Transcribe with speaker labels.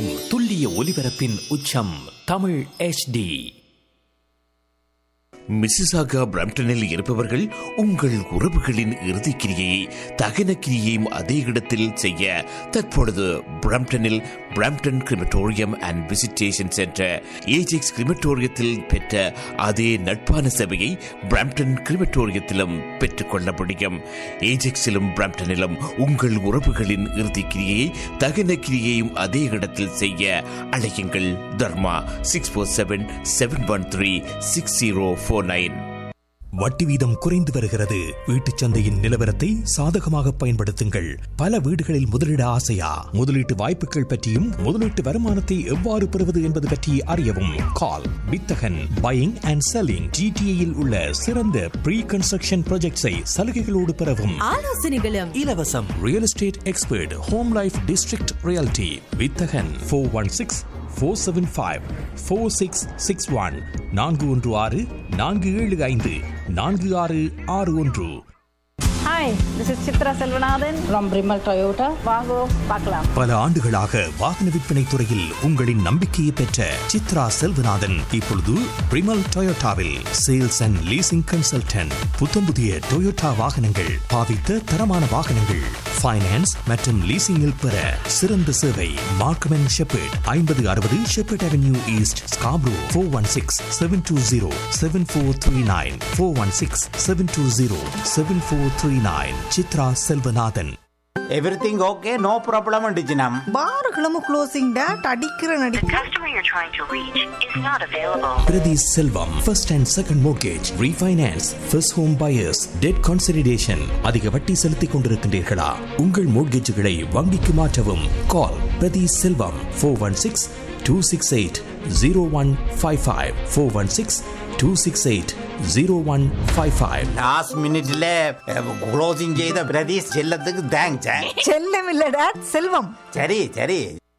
Speaker 1: எந்நேரமும் துல்லிய ஒலிபரப்பின் உச்சம் தமிழ் HD
Speaker 2: மிசிசாகா பிரம்டனில் இருப்பவர்கள் உங்கள் உறவுகளின் இறுதிக்கிரியை தகன கிரியையும் அதே இடத்தில் செய்ய தற்பொழுது பிரம்டனில் Brampton crematorium and visitation centre Ajax கிரிமட்டோரியத்தில் பெற்ற அதே நட்பான சபையை பிரம்டன் கிரிமட்டோரியத்திலும் பெற்றுக்கொள்ள முடியும் ஏஜெக்ஸிலும் பிரம்டனிலும் உங்கள் உறவுகளின் இறுதிக்கிரியை தகன கிரியையும் அதே இடத்தில் செய்ய அழையுங்கள் Dharma six four seven seven one three six zero four nine
Speaker 3: வட்டி வீதம் குறைந்து வருகிறது வீட்டுச் சந்தையின் நிலவரத்தை சாதகமாக பயன்படுத்துங்கள் பல வீடுகளில் முதலீட ஆசையா முதலீட்டு வாய்ப்புகள் பற்றியும் முதலீட்டு வருமானத்தை எவ்வாறு பெறுவது என்பது பற்றி அறியவும் கால் வித்தகன் பையிங் அண்ட் செல்லிங் ஜிடிஏயில் உள்ள சிறந்த ப்ரீ கன்ஸ்ட்ரக்ஷன் ப்ராஜெக்ட்ஸை சலுகைகளோடு பெறவும்
Speaker 4: ஆலோசனைகளும்
Speaker 3: இலவசம் real estate expert home life district reality வித்தகன் four one six four seven five four six six one நான்கு ஒன்று ஆறு நான்கு ஏழு ஐந்து நான்கு ஆறு ஆறு ஒன்று
Speaker 5: hi this is Chitra Selvanathan from Brimell Toyota வாங்கோ பார்க்கலாம்
Speaker 3: பல ஆண்டுகளாக வாகன விற்பனை துறையில் உங்களின் நம்பிக்கையை பெற்ற சித்ரா செல்வநாதன் இப்பொழுது பிரிமல் டொயோட்டாவில் சேல்ஸ் அண்ட் லீசிங் கன்சல்டன்ட் புத்தம்புதிய டொயோட்டா வாகனங்கள் பாவித்த தரமான வாகனங்கள் ஃபைனான்ஸ் மற்றும் லீசிங்கில் பெற சிறந்த சேவை மார்க்கம் அண்ட் ஷெப்பர்ட் ஐம்பது அறுபது Sheppard avenue east Scarborough four one six seven two zero seven four three nine four one six seven two zero seven four three nine Chitra Selvanathan
Speaker 6: everything okay no problem டிஜினம்
Speaker 7: பாருகளும் closing date அடிக்கிற நடி
Speaker 8: The customer you're trying to reach is not available.
Speaker 3: Prati Selvam, first and second mortgage, refinance, first home buyers, debt consolidation. அதிக வட்டி செலுத்திக் கொண்டிருக்கின்றீர்களா உங்கள் மோட்கேஜுகளை வங்கிக்கு மாற்றவும் call Prathi Selvam four one six two six eight zero one five five four one six two six eight zero one five five
Speaker 6: last மினிட்ல closing செய்த பிரதீஷ் செல்லத்துக்கு thanks
Speaker 7: செல்லம் இல்ல டேட் செல்வம்
Speaker 6: சரி சரி